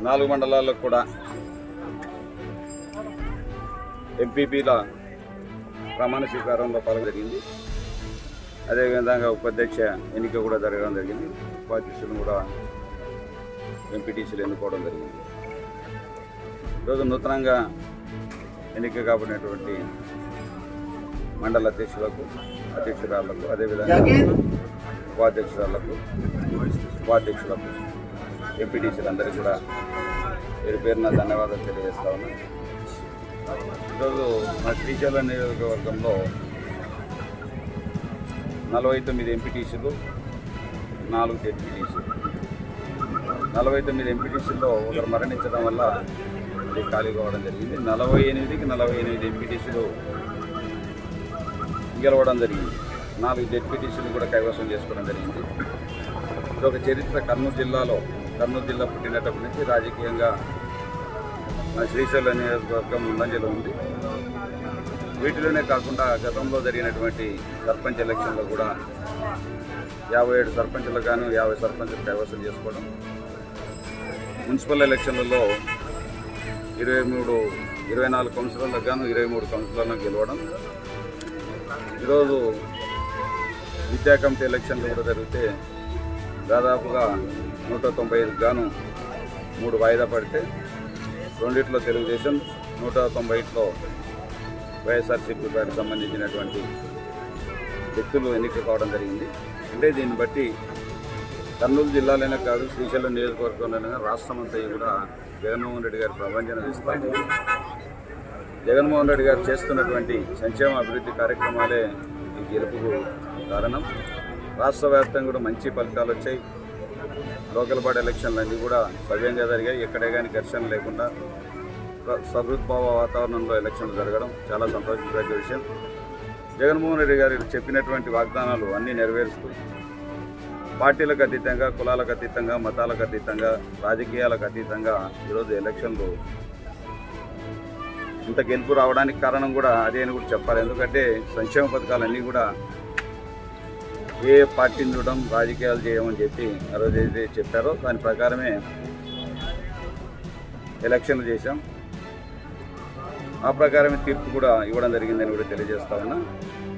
నాలుగు మండలాల్లో కూడా ఎంపీపీల ప్రమాణ స్వీకారంలో పాల్గొనడం జరిగింది అదేవిధంగా ఉపాధ్యక్ష ఎన్నిక కూడా జరగడం జరిగింది ఉపాధ్యక్షులను కూడా ఎంపీటీసీలు ఎన్నుకోవడం జరిగింది ఈరోజు నూతనంగా ఎన్నిక కాబడినటువంటి మండల అధ్యక్షులకు అధ్యక్షురాళ్లకు అదేవిధంగా ఉపాధ్యక్షురాళ్లకు ఉపాధ్యక్షులకు ఎంపీటీసీలందరికీ కూడా పేరు పేరున ధన్యవాదాలు తెలియజేస్తా ఉన్నాను ఈరోజు మా శ్రీశైలం నియోజకవర్గంలో నలభై తొమ్మిది ఎంపీటీసీలు నాలుగు జెడ్పీటీసీలు నలభై తొమ్మిది ఎంపీటీసీల్లో ఒకరు మరణించడం వల్ల ఇది ఖాళీ కావడం జరిగింది నలభై ఎనిమిదికి నలభై ఎనిమిది ఎంపీటీసీలు గెలవడం జరిగింది నాలుగు జెడ్పీటీసీలు కూడా కైవసం చేసుకోవడం జరిగింది ఇది ఒక చరిత్ర కర్నూలు జిల్లాలో కర్నూలు జిల్లా పుట్టినప్పటి నుంచి రాజకీయంగా మన శ్రీశైలం నియోజకవర్గం ముందంజలో ఉంది వీటిలోనే కాకుండా గతంలో జరిగినటువంటి సర్పంచ్ ఎలక్షన్లో కూడా యాభై ఏడు సర్పంచులకు గాను యాభై సర్పంచులు కైవసం చేసుకోవడం మున్సిపల్ ఎలక్షన్లలో ఇరవై మూడు ఇరవై నాలుగు కౌన్సిలర్లకు గాను ఇరవై మూడు కౌన్సిలర్లను గెలవడం ఈరోజు విద్యా కమిటీ ఎలక్షన్లు కూడా జరిగితే దాదాపుగా నూట తొంభై ఐదుకు గాను మూడు వాయిదా పడితే రెండిట్లో తెలుగుదేశం నూట తొంభైలో వైఎస్ఆర్సీపీ పార్టీకి సంబంధించినటువంటి వ్యక్తులు ఎన్నిక కావడం జరిగింది అంటే దీన్ని బట్టి కర్నూలు జిల్లాలోనే కాదు శ్రీశైలం నియోజకవర్గంలోనే కాదు, రాష్ట్రం అంతా కూడా జగన్మోహన్ రెడ్డి గారి ప్రభంజనం ఇస్తాము జగన్మోహన్ రెడ్డి గారు చేస్తున్నటువంటి సంక్షేమ అభివృద్ధి కార్యక్రమాలే ఈ గెలుపుకు కారణం రాష్ట్ర వ్యాప్తంగా కూడా మంచి ఫలితాలు వచ్చాయి లోకల్ బాడీ ఎలక్షన్లు అన్నీ కూడా సవ్యంగా జరిగాయి ఎక్కడే కానీ ఘర్షణ లేకుండా ప్ర- సహృద్భావ వాతావరణంలో ఎలక్షన్లు జరగడం చాలా సంతోషించదగ్గ విషయం జగన్మోహన్ రెడ్డి గారు చెప్పినటువంటి వాగ్దానాలు అన్నీ నెరవేరుస్తూ పార్టీలకు అతీతంగా కులాలకు అతీతంగా మతాలకు అతీతంగా రాజకీయాలకు అతీతంగా ఈరోజు ఎలక్షన్లు ఇంత గెలుపు రావడానికి కారణం కూడా అదే అని కూడా చెప్పాలి ఎందుకంటే సంక్షేమ పథకాలన్నీ కూడా ఏ పార్టీని చూడడం రాజకీయాలు చేయమని చెప్పి ఆ రోజు ఏదైతే చెప్పారో దాని ప్రకారమే ఎలక్షన్లు చేశాం ఆ ప్రకారమే తీర్పు కూడా ఇవ్వడం జరిగిందని కూడా తెలియజేస్తా ఉన్నా